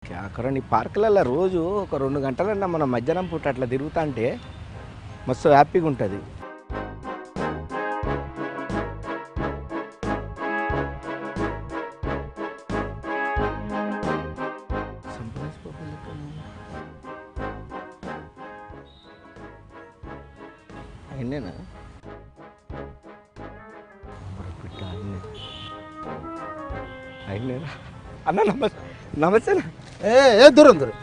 అక్కడ నీ పార్కులలో రోజు ఒక రెండు గంటలన్నా మనం మధ్యాహ్నం పూట అట్లా తిరుగుతా అంటే మస్తు హ్యాపీగా ఉంటుంది అయినేనా మరి బిడ్డ అయినే అయినేనా అన్న నమస్తే నమస్తే ఏ ఏ దూరం దూరం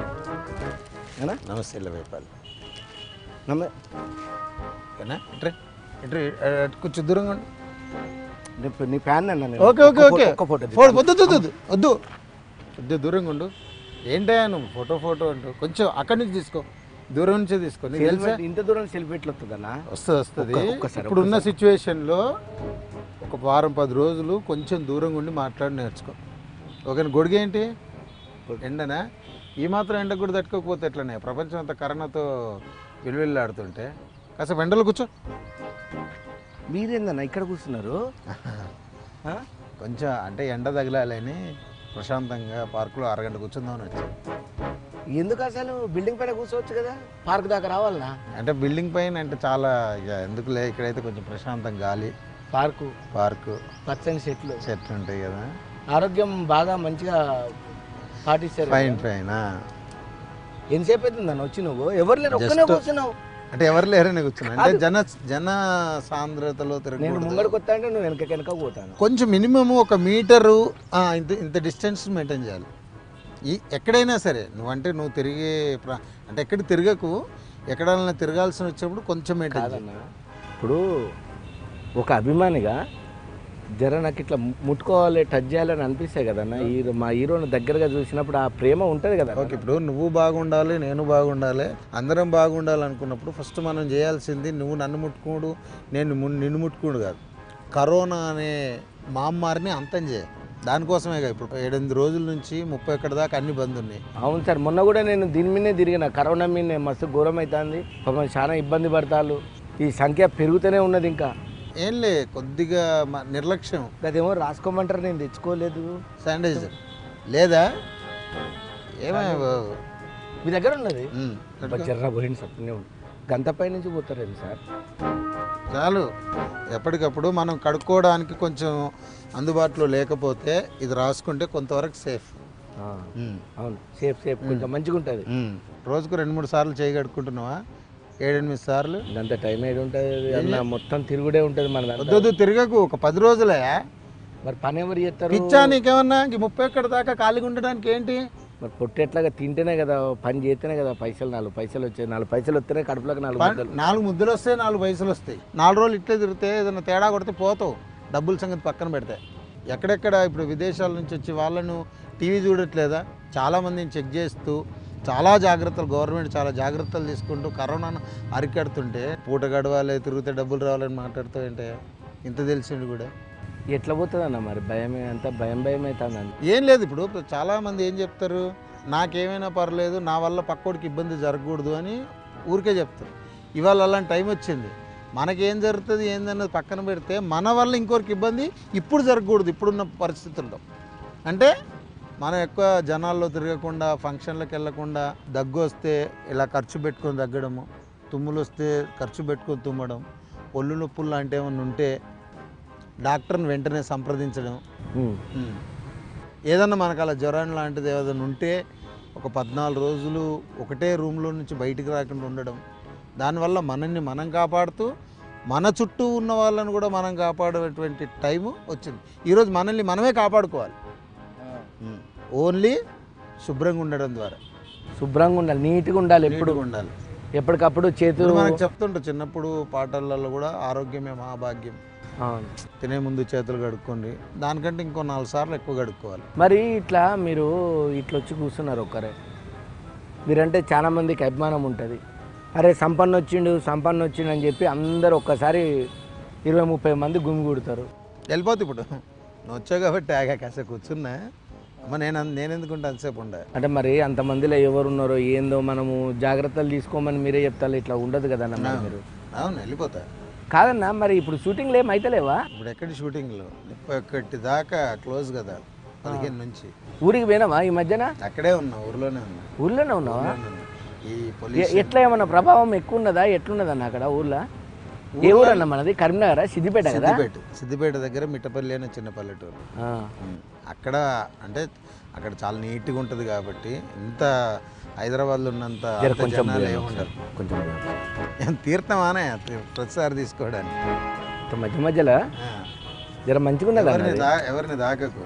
అన్నా నమస్తే ఇల్లవేపాలి నమ ఓకేనా ఇట్రే ఇట్రే అటు కొంచెం దూరంగా ఉండు నీ- నీ ఫ్యాన్ అన్న నేను. ఓకే ఓకే ఒక్క ఓకే ఫోటో- ఒక్క ఫోటో ఫోటో వద్దు వద్దు వద్దు వద్దు వద్దు దూరంగా ఉండు ఏంటయ్యా నువ్వు ఫోటో ఫోటో అంటూ కొంచెం అక్కడి నుంచి తీసుకో దూరం నుంచే తీసుకో నీకు తెలుసా సెల్ఫీ ఇంత దూరం సెల్ఫీ ఎట్లా వస్తుందన్నా వస్తుంది వస్తుంది ఒక్క- ఒక్కసారి, ఇప్పుడున్న సిచ్యువేషన్లో ఒక వారం పది రోజులు కొంచెం దూరంగా ఉండి మాట్లాడి నేర్చుకో ఓకేనా గొడుగు ఏంటి ఎండనా ఈ మాత్రం ఎండ కూడా తట్టుకోకపోతే ఎట్లనే ప్రపంచం అంతా కరోనాతో విలువెళ్ళాడుతుంటే కాసేపు ఎండలో కూర్చో మీరేందన్నా ఇక్కడ కూర్చున్నారు ఆ? కొంచెం అంటే ఎండ తగిలాలని ప్రశాంతంగా పార్కులో అరగంట కూర్చుందామని వచ్చాను ఎందుకు అసలు బిల్డింగ్ పైన కూర్చోవచ్చు కదా పార్క్ దాకా రావాలనా అంటే బిల్డింగ్ పైన అంటే చాలా ఇక ఎందుకులే ఇక్కడైతే కొంచెం ప్రశాంతం గాలి పార్కు పార్కు పచ్చని చెట్లు చెట్లు ఉంటాయి కదా ఆరోగ్యం బాగా మంచిగా పాటిస్తారు ఫైన్ ఫైన్ ఆ. ఎంతసేపు అవుతుందన్న వచ్చి నువ్వు ఎవరు లేరు ఒక్కనే Just- కూర్చున్నావు అంటే ఎవరు లేరని కూర్చున్నా అంటే జన జన సాంద్రతలో నేను తిరగకూడదు ముంగడికి వస్తా అంటే నువ్వు వెనక వెనక పోతాను కొంచెం మినిమం ఒక మీటరు ఆ, ఇంత ఇంత డిస్టెన్స్ మెయింటైన్ చేయాలి ఈ ఎక్కడైనా సరే నువ్వంటే నువ్వు తిరిగే ప్ర- అంటే ఎక్కడ తిరగకు ఎక్కడైనా తిరగాల్సి వచ్చినప్పుడు కొంచెం మెయింటైన్ చేయాలి కాదన్న ఇప్పుడు ఒక అభిమానిగా జర నాకు ఇట్లా ముట్టుకోవాలి టచ్ చేయాలని అనిపిస్తాయి కదన్న హీరో మా హీరోని దగ్గరగా చూసినప్పుడు ఆ ప్రేమ ఉంటుంది కదా ఓకే ఇప్పుడు నువ్వు బాగుండాలి నేను బాగుండాలి అందరం బాగుండాలి అనుకున్నప్పుడు ఫస్ట్ మనం చేయాల్సింది నువ్వు నన్ను ముట్టుకోడు నేను ము- నిన్ను ముట్టుకోడు కాదు కరోనా అనే మహమ్మారిని అంతం చేయ దానికోసమే కదా ఇప్పుడు ఏడెనిమిది రోజుల నుంచి ముప్పై ఒక్కటి దాకా అన్ని బంద్ ఉన్నాయి అవును సార్ మొన్న కూడా నేను దీని మీదే తిరిగిన కరోనా మీద మస్తు ఘోరం అవుతుంది పాపం చాలా ఇబ్బంది పడతారు ఈ సంఖ్య పెరుగుతూనే ఉన్నది ఇంకా ఏం లే కొద్దిగా మ- నిర్లక్ష్యం అదేమో రాసుకోమంటారు నేను తెచ్చుకోలేదు శానిటైజర్ లేదా ఏమే మీ దగ్గర ఉన్నది ఉమ్, జర్ర పోయింది సార్ పుణ్యం గంతపై నుంచి పోతారేది సార్ చాలు ఎప్పటికప్పుడు మనం కడుక్కోవడానికి కొంచెం అందుబాటులో లేకపోతే ఇది రాసుకుంటే కొంతవరకు సేఫ్ ఆ, అవును సేఫ్ సేఫ్ కొంచెం మంచిగా ఉంటుంది రోజుకు రెండు మూడు సార్లు చేయి కడుక్కుంటున్నావా ఏడెనిమిది సార్లు గంత టైం ఏడు ఉంటుంది అన్న మొత్తం తిరుగుడే ఉంటుంది మన దాంట్లో. వద్దొద్దు తిరగకు ఒక పది రోజులే మరి పని ఎవరు చేస్తారు పిచ్చా నీకేమన్నా ఇంక ముప్పై ఒక్కడి దాకా ఖాళీగా ఉండడానికి ఏంటి మరి పొట్టు ఎట్లాగా తింటేనే కదా పని చేస్తేనే కదా పైసలు నాలుగు పైసలు వచ్చాయి నాలుగు పైసలు వస్తేనే కడుపులోకి నాలుగు ప- ముద్దలు. నాలుగు ముద్దలు వస్తాయి నాలుగు పైసలు వస్తాయి నాలుగు రోజులు ఇట్లే తిరిగితే ఏదైనా తేడా కొడితే పోతావు డబ్బుల సంగతి పక్కన పెడితే ఎక్కడెక్కడ ఇప్పుడు విదేశాల నుంచి వచ్చి వాళ్ళను టీవీ చూడట్లేదా చాలామందిని చెక్ చేస్తూ చాలా జాగ్రత్తలు గవర్నమెంట్ చాలా జాగ్రత్తలు తీసుకుంటూ కరోనాను అరికడుతుంటే పూట గడవాలి తిరిగితే డబ్బులు రావాలని మాట్లాడుతూ ఏంటే ఇంత తెలిసిండు కూడా ఎట్లా పోతుంది అన్న మరి భయమే అంత భయం భయం అవుతుంది ఏం లేదు ఇప్పుడు చాలామంది ఏం చెప్తారు నాకేమైనా పర్లేదు నా వల్ల పక్కోడికి ఇబ్బంది జరగకూడదు అని ఊరికే చెప్తారు ఇవాళ అలాంటి టైం వచ్చింది మనకేం జరుగుతుంది ఏందన్నది పక్కన పెడితే మన వల్ల ఇంకొకరికి ఇబ్బంది ఇప్పుడు జరగకూడదు ఇప్పుడున్న పరిస్థితుల్లో అంటే మనం ఎక్కువ జనాల్లో తిరగకుండా ఫంక్షన్లకు వెళ్ళకుండా దగ్గు వస్తే ఇలా ఖర్చు పెట్టుకొని తగ్గడము తుమ్ములు వస్తే ఖర్చు పెట్టుకొని తుమ్మడం ఒళ్ళు నొప్పులు లాంటి ఏమైనా ఉంటే డాక్టర్ని వెంటనే సంప్రదించడం ఉమ్. ఏదన్నా మనకు అలా జ్వరం లాంటిది ఏదైనా ఉంటే ఒక పద్నాలుగు రోజులు ఒకటే రూమ్లో నుంచి బయటికి రాకుండా ఉండడం దానివల్ల మనల్ని మనం కాపాడుతూ మన చుట్టూ ఉన్న వాళ్ళని కూడా మనం కాపాడేటువంటి టైము వచ్చింది ఈరోజు మనల్ని మనమే కాపాడుకోవాలి ఉమ్. ఓన్లీ శుభ్రంగా ఉండడం ద్వారా శుభ్రంగా ఉండాలి నీట్గా ఉండాలి ఎప్పుడు నీట్గా ఉండాలి ఎప్పటికప్పుడు చేతులు ఇప్పుడు మనకు చెప్తుంటారు చిన్నప్పుడు పాటలలో కూడా ఆరోగ్యమే మహాభాగ్యం అవును. తినే ముందు చేతులు కడుక్కోండి దానికంటే ఇంకో నాలుగు సార్లు ఎక్కువ కడుక్కోవాలి మరి ఇట్లా మీరు ఇట్లా వచ్చి కూర్చున్నారు ఒక్కరే మీరంటే చాలా మందికి అభిమానం ఉంటుంది అరే సంపన్న వచ్చిండు సంపన్న వచ్చిండు అని చెప్పి అందరు ఒక్కసారి ఇరవై ముప్పై మంది గుమిగూడతారు వెళ్ళిపోతే ఇప్పుడు నువ్వు వచ్చావు కాబట్టి ఆగా కాసేపు కూర్చున్నా అమ్మ నేను అన్- నేను ఎందుకుంటే అంతసేపు ఉండే అంటే మరి అంతమందిలో ఎవరున్నారో ఏందో మనము జాగ్రత్తలు తీసుకోమని మీరే చెప్తారు ఇట్లా ఉండదు కదన్న మరి మీరు అవును వెళ్ళిపోతా కాదన్నా మరి ఇప్పుడు షూటింగ్లు ఏం అయితలేవా ఇప్పుడు ఎక్కడి షూటింగ్లో ముప్పై ఒక్కటి దాకా క్లోజ్ కదా పదిహేను నుంచి ఊరికి పోయినావా ఈ మధ్యన అక్కడే ఉన్నా ఊర్లోనే ఉన్నా ఊర్లోనే ఉన్నావా ఊర్లోనే ఉన్నా. ఈ ఎ- పోలీస్ ఎట్లా ఏమన్నా ప్రభావం ఎక్కువ ఉన్నదా ఎట్లున్నదన్న అక్కడ ఊర్లో ఏ ఊరు అన్న మనది కరీంనగర్ సిద్దిపేట కదా సిద్దిపేట సిద్దిపేట దగ్గర మిట్టపల్లి అనే చిన్న పల్లెటూరు ఆ. ఉమ్. అక్కడ అంటే అక్కడ చాలా నీట్గా ఉంటుంది కాబట్టి ఇంత హైదరాబాద్లో ఉన్నంత జర అంత కొంచెం జనాలు దూరం ఏముండరు కొంచెం దూరం. ఏం తీర్థమానే తీ- ప్రతిసారి తీసుకోవడానికి ఇట్లా మధ్య మధ్యలో ఆ. జర మంచిగా ఉన్నది ఎవరిని అన్నది దా- ఎవరిని దాకకు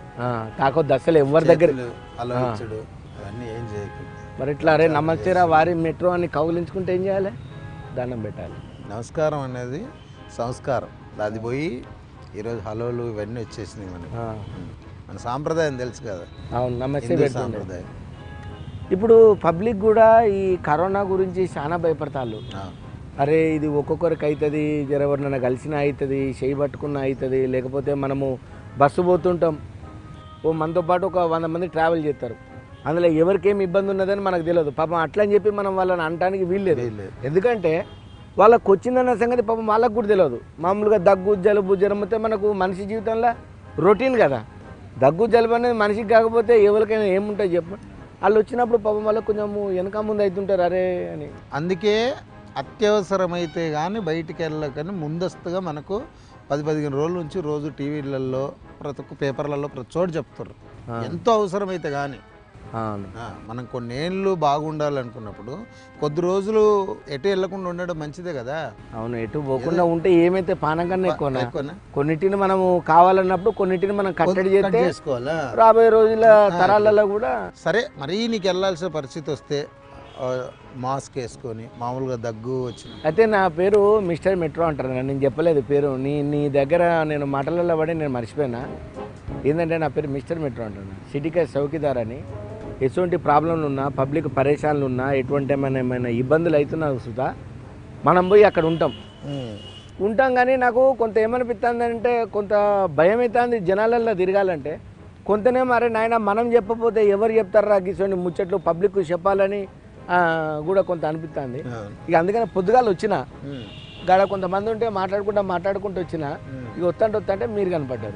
కాకపోతే అసలు ఎవరి దగ్గర చేతులు అలవించుడు అవన్నీ ఏం చేయకు మరి ఇట్లా అరే నమస్తేరా వారి మెట్రో అని కౌలించుకుంటే ఏం చేయాలి దండం పెట్టాలి నమస్కారం అనేది సంస్కారం అది పోయి ఈరోజు హలోలు ఇవన్నీ వచ్చేసినాయి మనకి ఆ. ఉమ్. మన సాంప్రదాయం తెలుసు కదా అవును నమస్తే హిందూ పెడుతుండే సాంప్రదాయం ఇప్పుడు పబ్లిక్ కూడా ఈ కరోనా గురించి చాలా భయపడతారు ఆ. అరే ఇది ఒక్కొక్కరికి అవుతుంది జర ఎవరినైనా కలిసినా అవుతుంది చేయి పట్టుకున్నా అవుతుంది లేకపోతే మనము బస్సు పోతుంటాం ఓ మనతో పాటు ఒక వంద మంది ట్రావెల్ చేస్తారు అందులో ఎవరికేం ఇబ్బంది ఉన్నదని మనకు తెలియదు పాపం అట్లా అని చెప్పి మనం వాళ్ళని అనటానికి వీల్లేదు వీల్లేదు. ఎందుకంటే వాళ్ళకి వచ్చిందన్న సంగతి పాపం వాళ్ళకు కూడా తెలియదు మామూలుగా దగ్గు జలుబు జ్వరం వస్తే మనకు మనిషి జీవితంలో రొటీన్ కదా దగ్గు జలుబు అనేది మనిషికి కాకపోతే ఎవరికైనా ఏముంటుంది చెప్పు వాళ్ళు వచ్చినప్పుడు పాపం వాళ్ళకి కొంచెం వెనక ముందు అవుతుంటారు అరే అని అందుకే అత్యవసరమైతే కానీ బయటికి వెళ్ళకని ముందస్తుగా మనకు పది పదిహేను రోజుల నుంచి రోజు టీవీలలో ప్రతి ఒక్క పేపర్లలో ప్రతి చోట చెప్తారు ఆ. ఎంతో అవసరమైతే కానీ అవును మనం కొన్నేళ్ళు బాగుండాలనుకున్నప్పుడు కొద్ది రోజులు ఎటు వెళ్ళకుండా ఉండడం మంచిదే కదా అవును ఎటు పోకుండా ఉంటే ఏమైతే పానం కన్నా ఎక్కువనా ఎక్కువనా కొన్నిటిని మనము కావాలన్నప్పుడు కొన్నిటిని మనం కట్టడి కట్ చేస్తే చేసుకోవాలా రాబోయే రోజుల తరాలలో కూడా సరే మరీ నీకు వెళ్ళాల్సిన పరిస్థితి వస్తే ఆ, మాస్క్ వేసుకొని మామూలుగా దగ్గు వచ్చింది అయితే నా పేరు మిస్టర్ మెట్రో అంటారు నేను చెప్పలేదు పేరు నీ నీ దగ్గర నేను మాటలలో పడి నేను మర్చిపోయినా ఏంటంటే నా పేరు మిస్టర్ మెట్రో అంటాను సిటీకే చౌకీదార్ అని ఎటువంటి ప్రాబ్లంలు ఉన్నా పబ్లిక్ పరేషాన్లు ఉన్నా ఎటువంటి ఏమైనా ఏమైనా ఇబ్బందులు అవుతున్నా సుధా మనం పోయి అక్కడ ఉంటాం ఉంటాం కానీ నాకు కొంత ఏమనిపిస్తుంది అంటే కొంత భయం అవుతుంది జనాలల్లో తిరగాలంటే కొంతనేమో అరే నాయన మనం చెప్పకపోతే ఎవరు చెప్తారా గిసోని ముచ్చట్లు పబ్లిక్ చెప్పాలని ఆ, కూడా కొంత అనిపిస్తుంది ఇక అందుకని పొద్దుగాల వచ్చిన ఉమ్. గాడ కొంతమంది ఉంటే మాట్లాడుకుంటా మాట్లాడుకుంటూ వచ్చిన ఉమ్. ఇక వస్తుంటే వస్తుంటే మీరు కనపడ్డారు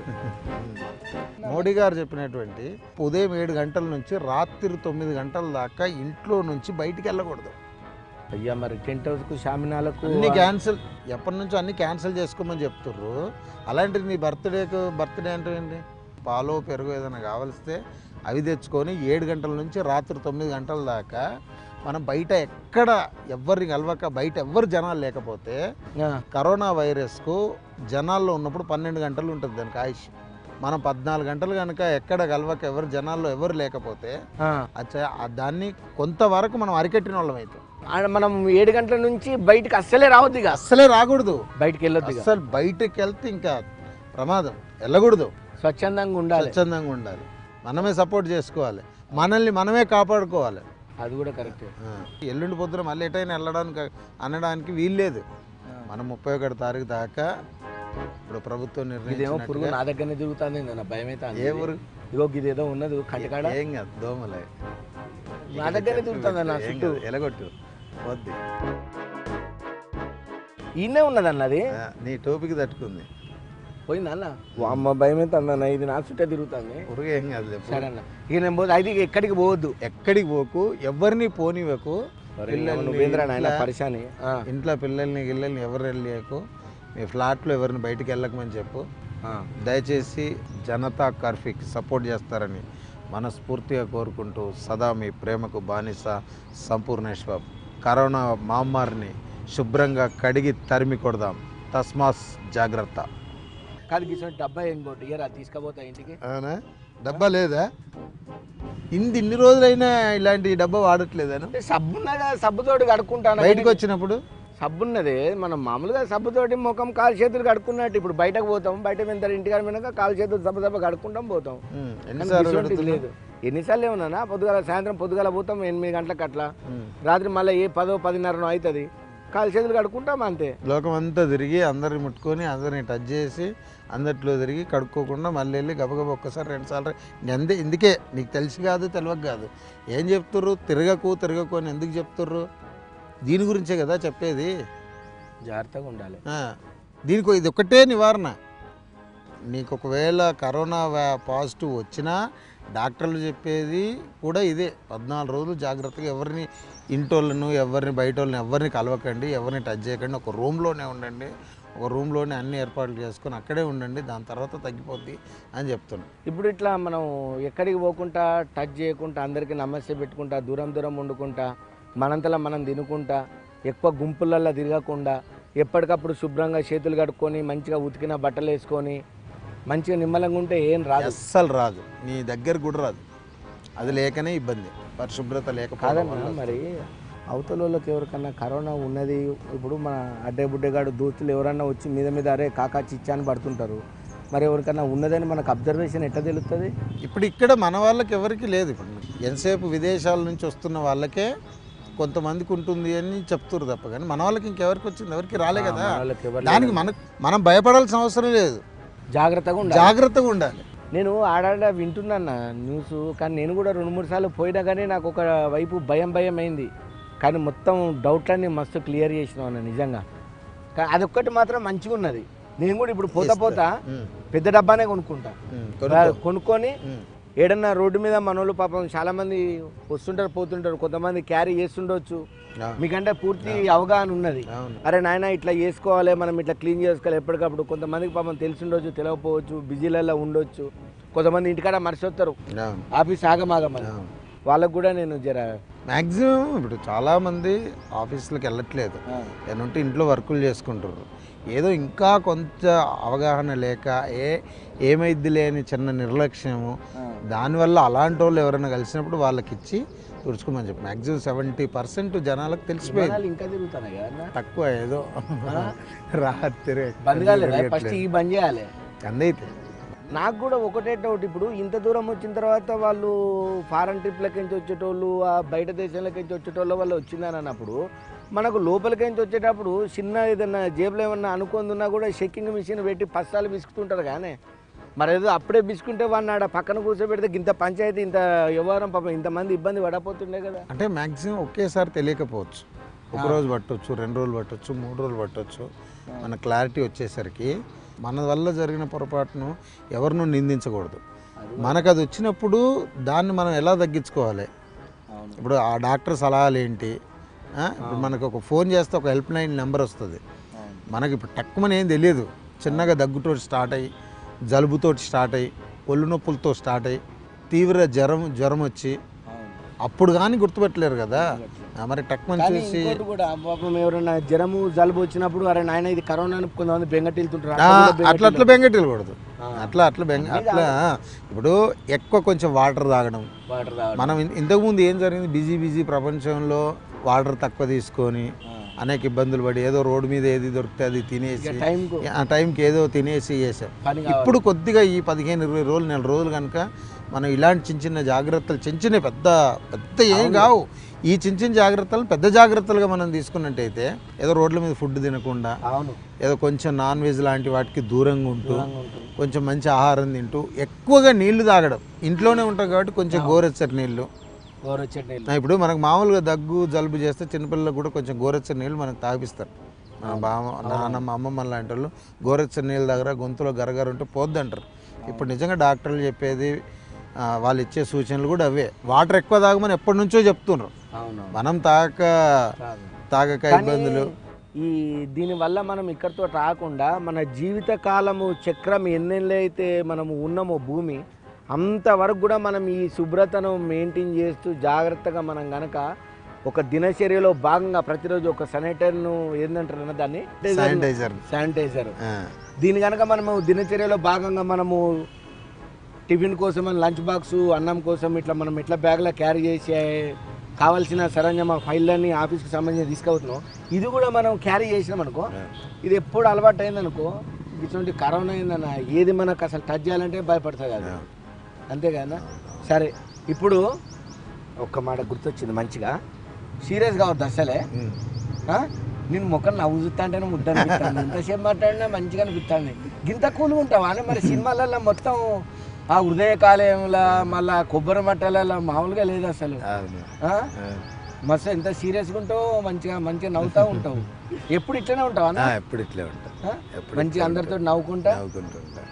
మోడీ గారు చెప్పినటువంటి ఉదయం ఏడు గంటల నుంచి రాత్రి తొమ్మిది గంటల దాకా ఇంట్లో నుంచి బయటికి వెళ్ళకూడదు అయ్యా మరి టెంట్ హౌస్కు షామినాలకు అన్ని క్యాన్సిల్ ఎప్పటి నుంచో అన్ని క్యాన్సిల్ చేసుకోమని చెప్తుర్రు అలాంటిది నీ బర్త్డేకు బర్త్డే అంటే ఏంటి పాలు పెరుగు ఏదైనా కావలిస్తే అవి తెచ్చుకొని ఏడు గంటల నుంచి రాత్రి తొమ్మిది గంటల దాకా మనం బయట ఎక్కడ ఎవ్వరిని కలవక బయట ఎవ్వరు జనాలు లేకపోతే ఆ, కరోనా వైరస్కు జనాల్లో ఉన్నప్పుడు పన్నెండు గంటలు ఉంటుంది దానికి ఆయుష్ మనం పద్నాలుగు గంటలు కనుక ఎక్కడ కలవక ఎవరు జనాల్లో ఎవరు లేకపోతే ఆ. అచ్చా ఆ దాన్ని కొంతవరకు మనం అరికట్టిన వాళ్ళం అవుతాం ఆడ మనం ఏడు గంటల నుంచి బయటకు అస్సలే రావద్దు ఇక అస్సలే రాకూడదు బయటికి వెళ్ళొద్దు ఇక అస్సలు బయటకు వెళ్తే ఇంకా ప్రమాదం వెళ్ళకూడదు స్వచ్ఛందంగా ఉండాలి స్వచ్ఛందంగా ఉండాలి మనమే సపోర్ట్ చేసుకోవాలి మనల్ని మనమే కాపాడుకోవాలి అది కూడా కరెక్ట్ ఆ, ఎల్లుండి పొద్దున మళ్ళీ ఎటైనా వెళ్ళడానికి అనడానికి వీల్లేదు మనం ముప్పై ఒకటి తారీఖు దాకా ఇప్పుడు ప్రభుత్వం ఇదేమో పురుగు నిర్ణయించినట్టుగా నా దగ్గరనే తిరుగుతుంది నా భయం అయితే ఏ ఊరు ఇగో ఇదేదో ఉన్నది కంటికాడ ఏం కాదు దోమలే నా దగ్గరనే తిరుగుతుంది నా చుట్టూ ఎలగొట్టు వద్ది ఈయనే ఉన్నది అన్నది ఆ, నీ టోపీకి తట్టుకుంది పోయిందా అన్న అమ్మ భయం అయితే అన్న ఇది నా చుట్టే తిరుగుతుంది పురుగు ఏం కాదు సరే అన్న ఇక నేను పోతే అయితే ఇక ఎక్కడికి పోవద్దు ఎక్కడికి పోకు ఎవరిని పోనివ్వకు పిల్లల్ని నువ్వేంద్రా నాయన ఇంట్లో- పరిశాని ఆ, ఇంట్లో పిల్లల్ని గిల్లల్ని ఎవరు వెళ్ళకు మీ ఫ్లాట్లో ఎవరిని బయటికి వెళ్ళకమని చెప్పు ఆ. దయచేసి జనతా కర్ఫ్యూకి సపోర్ట్ చేస్తారని మనస్ఫూర్తిగా కోరుకుంటూ సదా మీ ప్రేమకు బానిస సంపూర్ణేశ్వర్ కరోనా మహమ్మారిని శుభ్రంగా కడిగి తరిమి కొడదాం తస్మాస్ జాగ్రత్త కాదు గిసోటి డబ్బా ఏం కొట్టు ఇయరా తీసుకుపోతా ఇంటికి అవునా డబ్బా లేదా ఇంది ఇన్ని రోజులైనా ఇలాంటి డబ్బా వాడట్లేదాను అంటే సబ్బున్నగా సబ్బుతోటి కడుక్కుంటాను బయటకు వచ్చినప్పుడు సబ్బున్నది మనం మామూలుగా సబ్బుతోటి ముఖం కాలు చేతులు కడుక్కున్నట్టు ఇప్పుడు బయటకు పోతాం బయట వెళ్తారు ఇంటికాడ వెనక కాలు చేతులు సబ్బు సబ్బు కడుక్కుంటాం పోతాం ఉమ్, కానీ ఎన్నిసార్లు గిసోటిది కడుగుతున్నావు? లేదు ఎన్నిసార్లు ఏమన్నా పొద్దుగాల సాయంత్రం పొద్దుగాల పోతాం ఎనిమిది గంటలకు అట్లా ఉమ్. రాత్రి మళ్ళీ ఏ పదో పదిన్నరనో అవుతుంది కాలు చేతులు కడుక్కుంటాం అంతే లోకం అంతా తిరిగి అందరిని ముట్టుకొని అందరిని టచ్ చేసి అందట్లో తిరిగి కడుక్కోకుండా మళ్ళీ వెళ్ళి గబగబ ఒక్కసారి రెండు సార్లు అంతే ఇందుకే నీకు తెలిసి కాదు తెలియక కాదు ఏం చెప్తుర్రు తిరగకు తిరగకు అని ఎందుకు చెప్తుర్రు దీని గురించే కదా చెప్పేది జాగ్రత్తగా ఉండాలి ఆ, దీనికి ఇది ఒక్కటే నివారణ నీకు ఒకవేళ కరోనా వ్యా- పాజిటివ్ వచ్చినా డాక్టర్లు చెప్పేది కూడా ఇదే పద్నాలుగు రోజులు జాగ్రత్తగా ఎవరిని ఇంటోళ్ళను ఎవరిని బయట వాళ్ళని ఎవరిని కలవకండి ఎవరిని టచ్ చేయకండి ఒక రూమ్లోనే ఉండండి ఒక రూమ్లోనే అన్ని ఏర్పాట్లు చేసుకొని అక్కడే ఉండండి దాని తర్వాత తగ్గిపోద్ది అని చెప్తున్నాను ఇప్పుడు ఇట్లా మనం ఎక్కడికి పోకుండా టచ్ చేయకుండా అందరికీ నమస్తే పెట్టుకుంటా దూరం దూరం వండుకుంటా మనంతలా మనం తినుకుంటా ఎక్కువ గుంపులల్లో తిరగకుండా ఎప్పటికప్పుడు శుభ్రంగా చేతులు కడుక్కొని మంచిగా ఉతికిన బట్టలు వేసుకొని మంచిగా నిమ్మలంగా ఉంటే ఏం రాదు అస్సలు రాదు నీ దగ్గర కూడా రాదు అది లేకనే ఇబ్బంది పరిశుభ్రత లేకపోవడం కాదన్నా వల్ల మరి అవతల వాళ్ళకి ఎవరికన్నా కరోనా ఉన్నది ఇప్పుడు మన అడ్డే బుడ్డేగాడు దోస్తులు ఎవరన్నా వచ్చి మీద మీద అరే కాకా చిచ్చా అని పడుతుంటారు మరి ఎవరికన్నా ఉన్నదని మనకు అబ్జర్వేషన్ ఎట్లా తెలుస్తుంది ఇప్పుడు ఇక్కడ మన వాళ్ళకి ఎవరికి లేదు ఇప్పుడు ఎంతసేపు విదేశాల నుంచి వస్తున్న వాళ్ళకే కొంతమందికి ఉంటుంది అని చెప్తున్నారు తప్ప కానీ మన వాళ్ళకి ఇంకెవరికి వచ్చింది ఎవరికి రాలే కదా వాళ్ళకి ఎవరు దానికి మన మనం భయపడాల్సిన అవసరం లేదు జాగ్రత్తగా ఉండాలి జాగ్రత్తగా ఉండాలి నేను ఆడాడ వింటున్నా న్యూస్ కానీ నేను కూడా రెండు మూడు సార్లు పోయినా కానీ నాకు ఒక వైపు భయం భయం అయింది కానీ మొత్తం డౌట్లన్నీ మస్తు క్లియర్ చేసినావు అన్న నిజంగా కా- అదొక్కటి మాత్రం మంచిగా ఉన్నది నేను కూడా ఇప్పుడు పోతా పోతా ఉమ్, పెద్ద డబ్బానే కొనుక్కుంటా ఉమ్, కొనుక్కో. కొనుక్కొని ఉమ్, ఏడన్నా రోడ్డు మీద మనోళ్ళు పాపం చాలా మంది వస్తుంటారు పోతుంటారు కొంతమంది క్యారీ చేస్తుండొచ్చు అవును, మీకంటే పూర్తి అవగాహన ఉన్నది అవును అరే నాయన ఇట్లా చేసుకోవాలి మనం ఇట్లా క్లీన్ చేసుకోవాలి ఎప్పటికప్పుడు కొంతమందికి పాపం తెలిసి ఉండొచ్చు తెలియకపోవచ్చు బిజీలలో ఉండొచ్చు కొంతమంది ఇంటికాడ మర్చిపోతారు అవును ఆఫీస్ ఆగమాగమని అవును వాళ్ళకు కూడా నేను జర మ్యాక్సిమం ఇప్పుడు చాలామంది ఆఫీసులకు వెళ్ళట్లేదు ఏమంటే ఇంట్లో వర్కులు చేసుకుంటారు ఏదో ఇంకా కొంత అవగాహన లేక ఏ ఏమైద్ది లేని చిన్న నిర్లక్ష్యము దానివల్ల అలాంటి వాళ్ళు ఎవరైనా కలిసినప్పుడు వాళ్ళకి ఇచ్చి తుడుచుకోమని చెప్పి మ్యాక్సిమం సెవెంటీ పర్సెంట్ జనాలకు తెలిసిపోయింది విమానాలు ఇంకా తిరుగుతున్నాయి కదా తక్కువ ఏదో రాత్రి బంద్ కాలేదా ఫస్ట్ ఈ బంద్ చేయాలి అందైతే నాకు కూడా ఒకటే డౌట్ ఇప్పుడు ఇంత దూరం వచ్చిన తర్వాత వాళ్ళు ఫారెన్ ట్రిప్లకి నుంచి వచ్చేటోళ్ళు ఆ బయట దేశాలకి నుంచి వచ్చేటోళ్ళ వల్ల వచ్చిందని అన్నప్పుడు మనకు లోపలికి నుంచి వచ్చేటప్పుడు చిన్న ఏదన్నా జేబులో ఏమన్నా అనుకుంది ఉన్నా కూడా చెక్కింగ్ మిషన్ పెట్టి పస్తాలు బిసుకుతుంటారు కానీ మరి ఏదో అప్పుడే బిసుకుంటే వాడిని ఆడ పక్కన కూర్చోబెడితే ఇంత పంచాయతీ ఇంత వ్యవహారం పాపం ఇంతమంది ఇబ్బంది పడపోతుండే కదా అంటే మ్యాక్సిమం ఒకేసారి తెలియకపోవచ్చు ఒక రోజు పట్టొచ్చు రెండు రోజులు పట్టొచ్చు మూడు రోజులు పట్టొచ్చు మన క్లారిటీ వచ్చేసరికి మన వల్ల జరిగిన పొరపాటును ఎవరినూ నిందించకూడదు మనకు అది వచ్చినప్పుడు దాన్ని మనం ఎలా తగ్గించుకోవాలి అవును ఇప్పుడు ఆ డాక్టర్ సలహాలు ఏంటి ఆ? ఇప్పుడు మనకు ఒక ఫోన్ చేస్తే ఒక హెల్ప్ లైన్ నెంబర్ వస్తుంది అవును మనకి ఇప్పుడు టక్కుమని ఏం తెలియదు చిన్నగా దగ్గుతో స్టార్ట్ అయ్యి జలుబుతో స్టార్ట్ అయ్యి ఒళ్ళు నొప్పులతో స్టార్ట్ అయ్యి తీవ్ర జ్వరం జ్వరం వచ్చి అవును అప్పుడు కానీ గుర్తుపెట్టలేరు కదా ఆ, మరి టక్మని కానీ చూసి ఇంకోటి కూడా పాపం ఎవరైనా జ్వరము జలుబు వచ్చినప్పుడు అరే నాయన ఇది కరోనా అని కొంతమంది బెంగటిల్తుంటారు ఆ, అట్లా అట్లా బెంగటిల్లకూడదు అట్లా అట్లా బెంగ అట్లా ఇప్పుడు ఎక్కువ కొంచెం వాటర్ తాగడం వాటర్ తాగడం మనం ఇన్- ఇంతకుముందు ఏం జరిగింది బిజీ బిజీ ప్రపంచంలో వాటర్ తక్కువ తీసుకొని అనేక ఇబ్బందులు పడి ఏదో రోడ్డు మీద ఏది దొరికితే అది తినేసి టైంకు ఆ టైంకి ఏదో తినేసి చేసాం పని ఇప్పుడు కొద్దిగా ఈ పదిహేను ఇరవై రోజులు నెల రోజులు కనుక మనం ఇలాంటి చిన్న చిన్న జాగ్రత్తలు చిన్న చిన్న పెద్ద పెద్ద ఏం కావు ఈ చిన్న చిన్న జాగ్రత్తలు పెద్ద జాగ్రత్తలుగా మనం తీసుకున్నట్టయితే ఏదో రోడ్ల మీద ఫుడ్ తినకుండా అవును ఏదో కొంచెం నాన్ వెజ్ లాంటి వాటికి దూరంగా ఉంటూ దూరంగా ఉంటుంది. కొంచెం మంచి ఆహారం తింటూ ఎక్కువగా నీళ్లు తాగడం ఇంట్లోనే ఉంటాం కాబట్టి కొంచెం గోరెచ్చటి నీళ్ళు గోరొచ్చటి నీళ్ళు ఆ, ఇప్పుడు మనకు మామూలుగా దగ్గు జలుబు చేస్తే చిన్నపిల్లలకు కూడా కొంచెం గోరెచ్చని నీళ్ళు మనకు తాగిస్తారు మన బావ నాన్నమ్మ అమ్మమ్మ లాంటి వాళ్ళు గోరెచ్చని నీళ్ళ దగ్గర గొంతులో గరగర ఉంటే పోద్ది అంటారు ఇప్పుడు నిజంగా డాక్టర్లు చెప్పేది ఆ, వాళ్ళు ఇచ్చే సూచనలు కూడా అవే వాటర్ ఎక్కువ తాగమని ఎప్పటి నుంచో చెప్తున్నారు అవును మనం తాగక కాదు. తాగక కానీ ఇబ్బందులు ఈ దీనివల్ల మనం ఇక్కడితో రాకుండా మన జీవిత కాలము చక్రం ఎన్నెళ్ళు అయితే మనము ఉన్నామో భూమి అంతవరకు కూడా మనం ఈ శుభ్రతను మెయింటైన్ చేస్తూ జాగ్రత్తగా మనం గనక ఒక దినచర్యలో భాగంగా ప్రతిరోజు ఒక శానిటైజర్ను ఏంటంటారు అన్న దాన్ని శానిటైజర్ శానిటైజర్ దీని కనుక మనము దినచర్యలో భాగంగా మనము టిఫిన్ కోసం లంచ్ బాక్స్ అన్నం కోసం ఇట్లా మనం ఎట్లా బ్యాగ్లో క్యారీ చేసే కావాల్సిన సరంజామ ఫైళ్ళని ఆఫీస్కి సంబంధించి తీసుకెళ్తున్నాం ఇది కూడా మనం క్యారీ చేసినాం అనుకో ఇది ఎప్పుడు అలవాటు అయిందనుకో ఇటువంటి కరోనా అయిందన్న ఏది మనకు అసలు టచ్ చేయాలంటే భయపడుతుంది కదా అంతేగానా సరే ఇప్పుడు ఒక్క మాట గుర్తొచ్చింది మంచిగా సీరియస్ కావద్దు అసలే ఆ? నేను ముఖం నవ్వు చూస్తా అంటేనే ముద్ద అనిపిస్తాను ఎంతసేపు మాట్లాడినా మంచిగా అనిపిస్తుంది గింత కూలుగా ఉంటావా అని మరి సినిమాలలో మొత్తం ఆ హృదయ కాలేయంలో మళ్ళా కొబ్బరి మట్టలలో మామూలుగా లేదు అసలు ఆ? మస్తు ఎంత సీరియస్గా ఉంటావు మంచిగా మంచిగా నవ్వుతూ ఉంటావు ఎప్పుడు ఇట్లనే ఉంటావా అన్న? ఎప్పుడు ఇట్లే ఉంటా ఆ? మంచిగా అందరితో నవ్వుకుంటా నవ్వుకుంటుంటా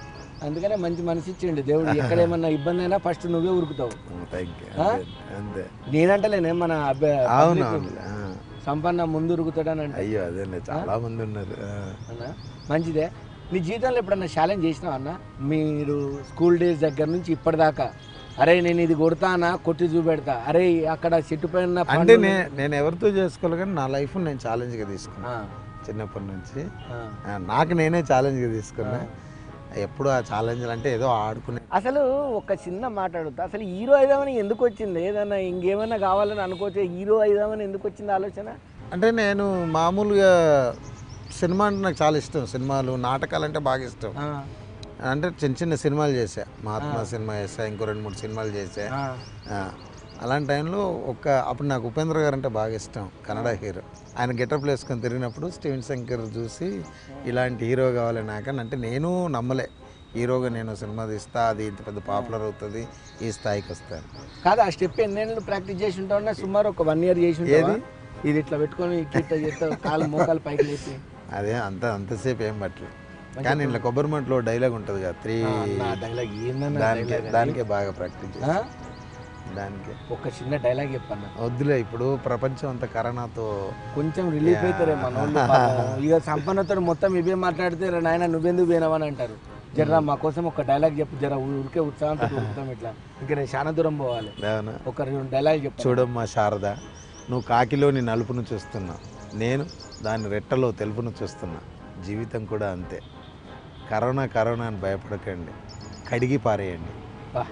అందుకనే మంచి మనసు ఇచ్చిండు దేవుడు ఎక్కడ ఏమన్నా ఇబ్బంది అయినా ఫస్ట్ నువ్వే ఉరుకుతావు థ్యాంక్ యూ ఆ? అంతే నేనంటలేనే మన అబ్బాయి అవును public అవును ఆ. సంపన్న ముందు ఉరుకుతాడని అంటే అయ్యో అదేలే చాలా మంది ఉన్నారు ఆ. అన్న మంచిదే నీ జీవితంలో ఎప్పుడన్నా ఛాలెంజ్ చేసినావు అన్న మీరు స్కూల్ డేస్ దగ్గర నుంచి ఇప్పటిదాకా అరే నేను ఇది కొడతానా కొట్టి చూపెడతా అరే అక్కడ చెట్టు పైన అంటే పండు నే నేను ఎవరితో చేసుకోవాలి కానీ నా లైఫ్ నేను ఛాలెంజ్గా తీసుకున్నా ఆ, చిన్నప్పటి నుంచి ఆ. ఆ, నాకు నేనే ఛాలెంజ్గా తీసుకున్నా ఎప్పుడు ఆ ఛాలెంజ్లు అంటే ఏదో ఆడుకునే అసలు ఒక చిన్న మాట అడుగుతా అసలు హీరో అయిదామని ఎందుకు వచ్చింది ఏదన్నా ఇంకేమైనా కావాలని అనుకోవచ్చు హీరో అయిదామని ఎందుకు వచ్చింది ఆలోచన అంటే నేను మామూలుగా సినిమా అంటే నాకు చాలా ఇష్టం సినిమాలు నాటకాలు అంటే బాగా ఇష్టం ఆ, అంటే చిన్న చిన్న సినిమాలు చేశా మహాత్మా సినిమా చేశా ఇంకో రెండు మూడు సినిమాలు చేశా ఆ, ఆ, అలాంటి టైంలో ఒక అప్పుడు నాకు ఉపేంద్ర గారు అంటే బాగా ఇష్టం కన్నడ హీరో ఆయన గెటప్ వేసుకొని తిరిగినప్పుడు స్టీవెన్ శంకర్ చూసి ఇలాంటి హీరో కావాలి నాకని అంటే నేను నమ్మలే హీరోగా నేను సినిమా తీస్తా అది ఇంత పెద్ద పాపులర్ అవుతుంది ఈ స్థాయికి వస్తాను కాదు ఆ స్టెప్ ఎన్నేళ్ళు ప్రాక్టీస్ చేసి ఉంటావు సుమారు ఒక వన్ ఇయర్ చేసి ఉంటావా? ఇది ఇట్లా పెట్టుకొని ఇట్లా చేస్తావు కాలు మోకాలు పైకి లేపి అదే అంత అంతసేపు ఏం పట్టలేదు కానీ ఇంట్లో కొబ్బరి మంటలో డైలాగ్ ఉంటుంది కదా త్రీ నా డైలాగ్ ఏందన్నా దానికే dialogue అది? దానికే బాగా ప్రాక్టీస్ ఆ? చేసి దానికే ఒక చిన్న డైలాగ్ చెప్పన్న వద్దులే ఇప్పుడు ప్రపంచం అంతా కరోనాతో కొంచెం రిలీఫ్ అవుతారే మన వాళ్ళు పాపం. ఇక సంపన్నతో మొత్తం ఇవే మాట్లాడితే "రా నాయన నువ్వెందుకు పోయినావని అంటారు జర మా కోసం ఒక డైలాగ్ చెప్పు జర ఊరికే ఉత్సాహంతో ఉరుకుతాం ఇట్లా ఇంకా నేను చాలా దూరం పోవాలి అవునా ఒక రెండు డైలాగ్ చెప్పు చూడమ్మా శారద నువ్వు కాకిలోని నలుపును చూస్తున్నా నేను దాని రెట్టలో తెలుపును చూస్తున్నా జీవితం కూడా అంతే కరోనా కరోనా అని భయపడకండి కడిగి పారేయండి బా.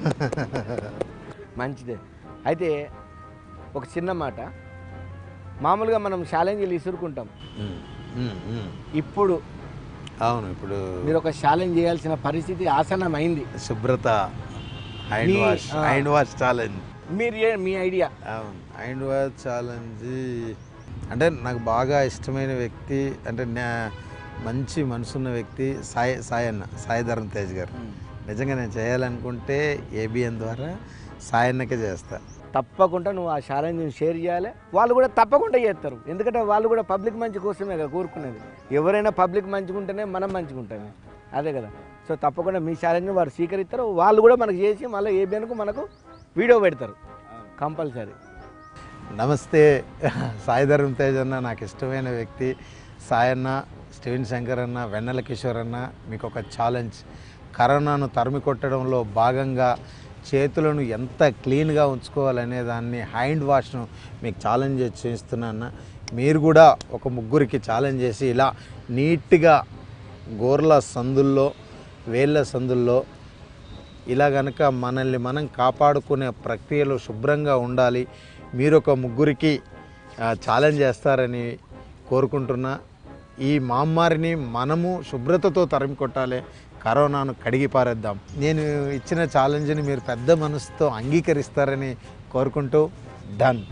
మంచిదే అయితే ఒక చిన్న మాట మామూలుగా మనం ఛాలెంజ్లు ఇసురుకుంటాం ఉమ్, ఉమ్, ఉమ్. ఇప్పుడు అవును ఇప్పుడు మీరు ఒక ఛాలెంజ్ చేయాల్సిన పరిస్థితి ఆసన్నమైంది శుభ్రత హ్యాండ్ మీ- వాష్ ఆ. హ్యాండ్ వాష్ ఛాలెంజ్ మీరు ఏ- మీ ఐడియా అవును హ్యాండ్ వాష్ ఛాలెంజ్ అంటే నాకు బాగా ఇష్టమైన వ్యక్తి అంటే నా- మంచి మనసున్న వ్యక్తి సాయి సాయి అన్న సాయి ధరమ్ తేజ్ గారు నిజంగా నేను చేయాలనుకుంటే ఏబిఎన్ ద్వారా సాయి అన్నకే చేస్తా తప్పకుండా నువ్వు ఆ ఛాలెంజ్ షేర్ చేయాలి వాళ్ళు కూడా తప్పకుండా చేస్తారు ఎందుకంటే వాళ్ళు కూడా పబ్లిక్ మంచి కోసమే కదా కోరుకునేది ఎవరైనా పబ్లిక్ మంచిగుంటేనే మనం మంచిగుంటామే అదే కదా సో తప్పకుండా మీ ఛాలెంజ్ని వారు స్వీకరిస్తారు వాళ్ళు కూడా మనకు చేసి మళ్ళీ ఏబిఎన్కు మనకు వీడియో పెడతారు కంపల్సరీ నమస్తే సాయి ధరమ్ తేజ్ అన్న నాకు ఇష్టమైన వ్యక్తి సాయి అన్న స్టీవెన్ శంకర్ అన్న వెన్నెల కిషోర్ అన్న మీకు ఒక ఛాలెంజ్ కరోనాను తరిమి కొట్టడంలో భాగంగా చేతులను ఎంత క్లీన్గా ఉంచుకోవాలనే దాన్ని హ్యాండ్ వాష్ను మీకు ఛాలెంజ్ చేస్తున్నా అన్న మీరు కూడా ఒక ముగ్గురికి ఛాలెంజ్ చేసి ఇలా నీట్గా గోర్ల సందుల్లో వేళ్ళ సందుల్లో ఇలా గనక మనల్ని మనం కాపాడుకునే ప్రక్రియలో శుభ్రంగా ఉండాలి మీరు ఒక ముగ్గురికి ఆ, ఛాలెంజ్ చేస్తారని కోరుకుంటున్నా ఈ మహమ్మారిని మనము శుభ్రతతో తరిమి కొట్టాలి కరోనాను కడిగి పారేద్దాం నేను ఇచ్చిన ఛాలెంజ్ని మీరు పెద్ద మనసుతో అంగీకరిస్తారని కోరుకుంటూ డన్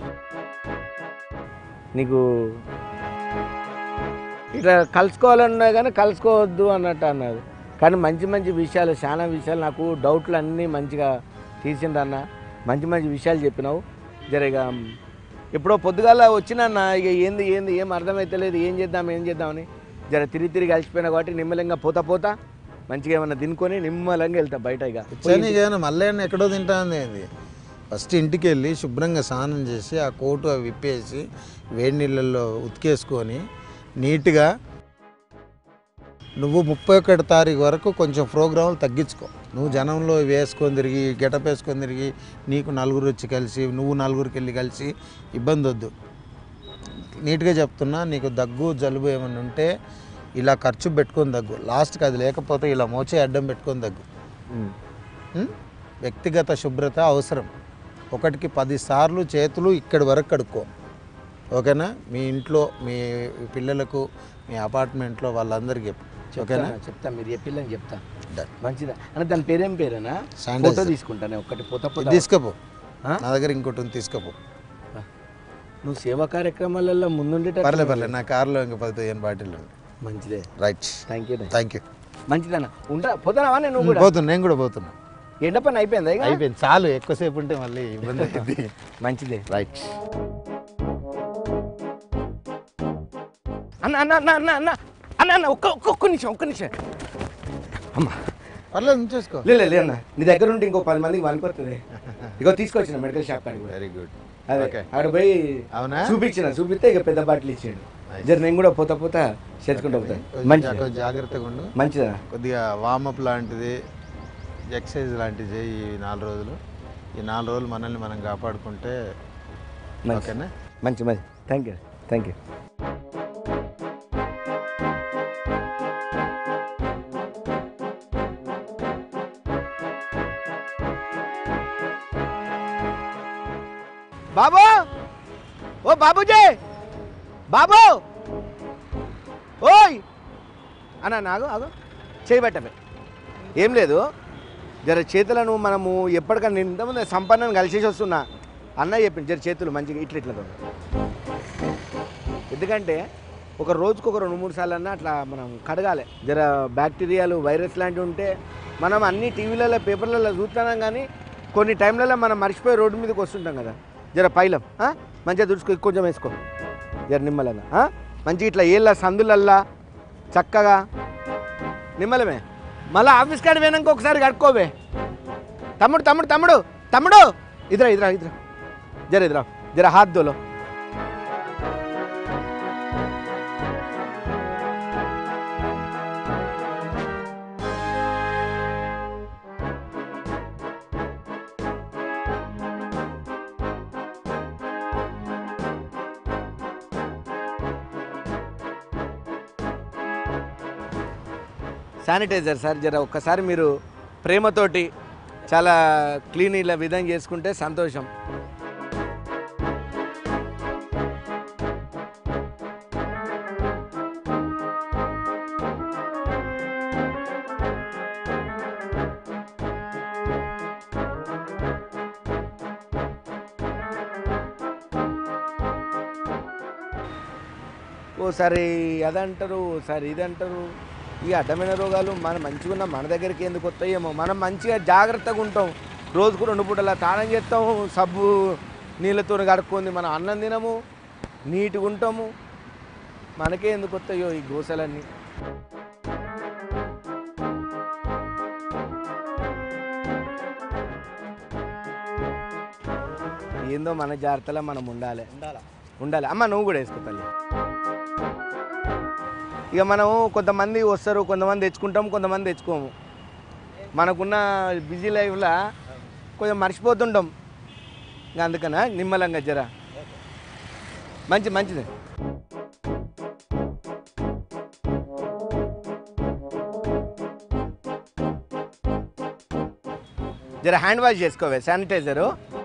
నీకు ఇట్లా కలుసుకోవాలన్నా కానీ కలుసుకోవద్దు అన్నట్టు అన్నారు కానీ మంచి మంచి విషయాలు చాలా విషయాలు నాకు డౌట్లు అన్నీ మంచిగా తీసిండన్న మంచి మంచి విషయాలు చెప్పినావు జర ఇక ఎప్పుడో పొద్దుగాల వచ్చినన్న ఇక ఏంది ఏంది ఏం అర్థమైతలేదు ఏం చేద్దాం ఏం చేద్దామని జర తిరిగి తిరిగి కలిసిపోయినా కాబట్టి నిమ్మలంగా పోతా పోతా మంచిగా ఏమన్నా తినుకొని నిమ్మలంగా వెళ్తా బయట ఇక చని కానీ మళ్ళీ ఎక్కడో తింటాంది ఏంది ఫస్ట్ ఇంటికి వెళ్ళి శుభ్రంగా స్నానం చేసి ఆ కోటు అవి విప్పేసి వేడి నీళ్ళల్లో ఉతికేసుకొని నీట్గా నువ్వు ముప్పై ఒకటి తారీఖు వరకు కొంచెం ప్రోగ్రాంలు తగ్గించుకో నువ్వు జనంలో వేసుకొని తిరిగి గెటప్ వేసుకొని తిరిగి నీకు నలుగురు వచ్చి కలిసి నువ్వు నలుగురికి వెళ్ళి కలిసి ఇబ్బంది వద్దు నీట్గా చెప్తున్నా నీకు దగ్గు జలుబు ఏమైనా ఉంటే ఇలా ఖర్చు పెట్టుకొని దగ్గు లాస్ట్కి అది లేకపోతే ఇలా మోచే అడ్డం పెట్టుకొని దగ్గు ఉమ్. ఉం? వ్యక్తిగత శుభ్రత అవసరం ఒకటికి పది సార్లు చేతులు ఇక్కడి వరకు కడుక్కో ఓకేనా మీ ఇంట్లో మీ పిల్లలకు మీ అపార్ట్మెంట్లో వాళ్ళందరికీ చెప్పు ఓకేనా చెప్తా చెప్తా మీరు చెప్పిల్లని చెప్తా Done. మంచిదా అంటే దాని పేరేం పేరేనా Sanitizer. ఫోటో తీసుకుంటానే ఒక్కటి పోతా ఇది పోతా తీసుకపో ఆ? నా దగ్గర ఇంకోటి ఉంది తీసుకోపో నువ్వు సేవా కార్యక్రమాలలో ముందుండేట పర్లే పర్లే నా కార్లో ఇంకా పది పదిహేను బాటిల్ ఉంది మంచిదే right thank you thank you మంచిదన్న ఉంటా పోతున్నావా నేను నువ్వు కూడా పోతున్నా నేను కూడా పోతున్నా ఎండ పని అయిపోయిందా ఇక అయిపోయింది చాలు ఎక్కువసేపు ఉంటే మళ్ళీ ఇబ్బంది అయింది మంచిదే రైట్ అన్న అన్న అన్న అన్న అన్న అన్న అన్న ఒక్క ఒక్క ఒక్క నిమిషం ఒక్క నిమిషం అమ్మ పర్లేదు ఉంచేసుకో లే లే, లే అన్న నీ దగ్గర ఉంటే ఇంకో పది మందికి పనికొస్తుంది ఇగో తీసుకొచ్చిన మెడికల్ షాప్ కాడికి పోయి. వెరీ గుడ్ అదే ఓకే అక్కడ పోయి అవునా చూపించిన చూపిస్తే ఇక పెద్ద బాటిల్ ఇచ్చాడు Nice. జర నేను కూడా పోతా పోతా చేర్చుకుంటూ పోతాను కొంచెం జా- మంచిది కొంచెం జాగ్రత్తగా ఉండు మంచిదా కొద్దిగా వామప్ లాంటిది ఎక్సర్సైజ్ లాంటిది చేయి ఈ నాలుగు రోజులు ఈ నాలుగు రోజులు మనల్ని మనం కాపాడుకుంటే మంచి ఓకేనా మంచి మంచి థ్యాంక్ యూ థ్యాంక్ యూ బాబు ఓ బాబుజీ బాబు ఓయ్ అన్న నాగు ఆగు చేయబట్టమే ఏం లేదు జర చేతులను మనము ఎప్పటికన్నా ఇంతకుముందు సంపన్నను కలిసేసి వస్తున్నా అన్న చెప్పింది జర చేతులు మంచిగా ఇట్లా ఇట్లా తోడు. ఎందుకంటే ఒక రోజుకు ఒక రెండు మూడు సార్లు అన్నా అట్లా మనం కడగాలి జర బ్యాక్టీరియాలు వైరస్ లాంటివి ఉంటే మనం అన్ని టీవీలలో పేపర్లలో చూస్తున్నాం కానీ కొన్ని టైంలలో మనం మర్చిపోయి రోడ్డు మీదకి వస్తుంటాం కదా జర పైలం ఆ? మంచిగా దుడుచుకో కొంచెం వేసుకో జర నిమ్మలంగా ఆ? మంచిగా ఇట్లా ఏళ్ళ సందులల్లా చక్కగా నిమ్మలమే మళ్ళీ ఆఫీస్ కాడ పోయినాక ఒకసారి కడుక్కోవే తమ్ముడు తమ్ముడు తమ్ముడు తమ్ముడు ఇద్దరా ఇద్దరా ఇద్దరా జర ఇద్దరా జర హాత్ దోలో శానిటైజర్ సార్ జర ఒక్కసారి మీరు ప్రేమతోటి చాలా క్లీన్ ఇలా విధంగా చేసుకుంటే సంతోషం ఓసారి అదంటారు ఓసారి ఇది అంటారు ఈ అడ్డమైన రోగాలు మన మంచిగా ఉన్న మన దగ్గరికి ఎందుకు వస్తాయేమో మనం మంచిగా జాగ్రత్తగా ఉంటాం రోజుకు రెండు పూటలా తానం చేస్తాం సబ్బు నీళ్ళతో కడుక్కుంది మనం అన్నం తినము నీట్గా ఉంటాము మనకే ఎందుకు వస్తాయో ఈ గోసలన్నీ ఏందో మన జాగ్రత్తలో మనం ఉండాలి ఉండాలి అమ్మ నువ్వు కూడా వేసుకో తల్లి ఇక మనం కొంతమంది వస్తారు కొంతమంది తెచ్చుకుంటాం కొంతమంది తెచ్చుకోము మనకున్న బిజీ లైఫ్లో కొంచెం మర్చిపోతుంటాం ఇంకా అందుకనా నిమ్మలంగా జర మంచి మంచిది జర హ్యాండ్ వాష్ చేసుకోవే శానిటైజరు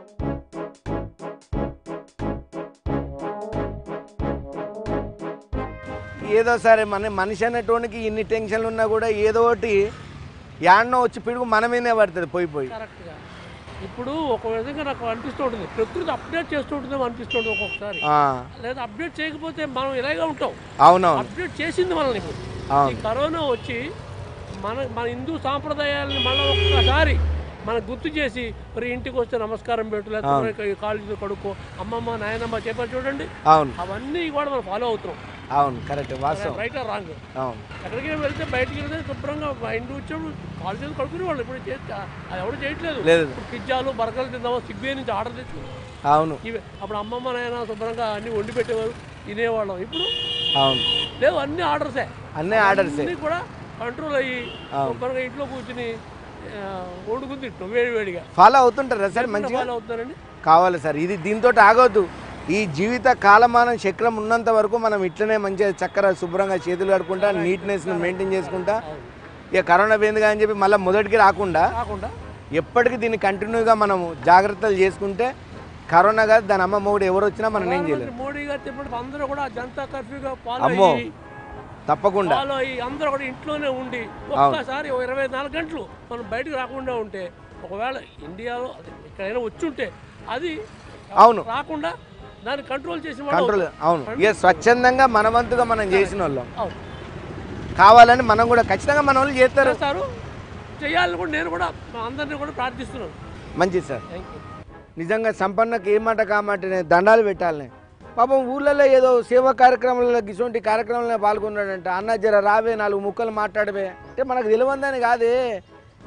ఏదో సరే మన మనిషి అనేటోనికి ఇన్ని టెన్షన్లు ఉన్నా కూడా ఏదో ఒకటి యాడ్నో వచ్చి పిడుగు మన మీదే పడుతుంది పోయి పోయి కరెక్ట్గా ఇప్పుడు ఒక విధంగా నాకు అనిపిస్తూ ఉంటుంది ప్రకృతి అప్డేట్ చేస్తూ ఉంటుంది అనిపిస్తుంది ఒక్కొక్కసారి ఆ, లేదా అప్డేట్ చేయకపోతే మనం ఇలాగే ఉంటాం అవునవును అప్డేట్ చేసింది మనల్ని ఇప్పుడు ఈ అవును కరోనా వచ్చి మన మన హిందూ సాంప్రదాయాలని మళ్ళీ ఒక్కసారి మనకు గుర్తు చేసి మరి ఇంటికి వస్తే నమస్కారం పెట్టు లేకపోతే కాళ్ళు చేతులు కడుక్కో అమ్మమ్మ నాయనమ్మ చెప్పారు చూడండి అవును అవన్నీ కూడా మనం ఫాలో అవుతున్నాం అవును కరెక్ట్ వాస్తవం రైట్ ఆర్ రాంగ్ అవును ఎక్కడికి వెళ్తే బయటికి వెళ్తే శుభ్రంగా మా ఇంటి వచ్చాడు కాళ్ళు చేతులు కడుక్కునే వాళ్ళు ఇప్పుడు చే- అది ఎవరు చేయట్లేదు లేదు ఇప్పుడు పిజ్జాలు బర్గర్లు తిందామా సిగ్గే నుంచి ఆర్డర్ తెచ్చుకున్నాం అవును ఇవి అప్పుడు అమ్మమ్మ నాయన శుభ్రంగా అన్ని వండి పెట్టేవారు తినేవాళ్ళం ఇప్పుడు అవును లేవు అన్ని ఆర్డర్సే అన్నీ ఆర్డర్సే అన్ని కూడా కంట్రోల్ అయ్యి అవును. శుభ్రంగా ఇంట్లో కూర్చుని ఆ, వండుకుని తింటాం వేడి వేడిగా ఫాలో అవుతుంటారా సార్ మంచిగా ఫాలో అవుతున్నారండి కావాలి సార్ ఇది దీంతో ఆగొద్దు ఈ జీవిత కాలమానం చక్రం ఉన్నంత వరకు మనం ఇట్లనే మంచిగా చక్కర శుభ్రంగా చేతులు కడుక్కుంటా నీట్నెస్ని మెయింటైన్ చేసుకుంటా ఇక కరోనా పోయింది అని చెప్పి మళ్ళీ మొదటికి రాకుండా కాకుండా ఎప్పటికీ దీన్ని కంటిన్యూగా మనము జాగ్రత్తలు చేసుకుంటే కరోనా కాదు దాని అమ్మ మొగుడు ఎవరు వచ్చినా మనం ఏం చేయలేము ప్రధానమంత్రి మోడీ గారు చెప్పినప్పుడు అందరూ కూడా జనతా కర్ఫ్యూగా ఫాలో అమ్మో. అయ్యి తప్పకుండా ఫాలో అయ్యి అందరూ కూడా ఇంట్లోనే ఉండి ఒక్కసారి ఓ ఇరవై నాలుగు గంటలు మనం బయటకు రాకుండా ఉంటే ఒకవేళ ఇండియాలో అదే ఎక్కడైనా వచ్చి ఉంటే అది అవును. రాకుండా దాన్ని కంట్రోల్ చేసిన వాళ్ళు కంట్రోల్ అవును ఇక స్వచ్ఛందంగా మన వంతుగా మనం చేసిన వాళ్ళం అవును. కావాలని మనం కూడా ఖచ్చితంగా మన వాళ్ళు చేస్తారు చేస్తారు చేయాలని కూడా నేను కూడా మా అందరినీ కూడా ప్రార్థిస్తున్నాను మంచిది సార్ థ్యాంక్ యూ నిజంగా సంపన్నకి ఏ మాట కామాట నేను దండాలు పెట్టాలి పాపం ఊళ్ళల్లో ఏదో సేవా కార్యక్రమాలలో ఇటువంటి కార్యక్రమంలో పాల్గొన్నాడంట అన్న జర రావే నాలుగు ముక్కలు మాట్లాడవే అంటే మనకు తెలియందని కాదే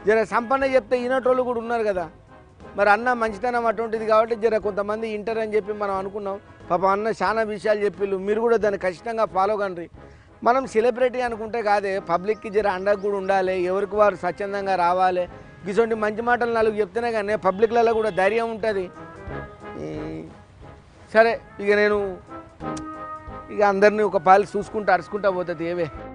జర సంపన్న చెప్తే ఈనటోళ్ళు కూడా ఉన్నారు కదా మరి అన్న మంచితనం అటువంటిది కాబట్టి జర కొంతమంది ఇంటర్ అని చెప్పి మనం అనుకున్నాం పాప అన్న చాలా విషయాలు చెప్పిళ్ళు మీరు కూడా దాన్ని ఖచ్చితంగా ఫాలో కండి మనం సెలబ్రిటీ అనుకుంటే కాదే పబ్లిక్కి జర అండగా కూడా ఉండాలి ఎవరికి వారు స్వచ్ఛందంగా రావాలి ఇటువంటి మంచి మాటలు నాలుగు చెప్తేనే కానీ పబ్లిక్లలో కూడా ధైర్యం ఉంటుంది ఈ, సరే ఇక నేను ఇక అందరినీ ఒక పాలు చూసుకుంటూ అరుచుకుంటా పోతుంది ఏవే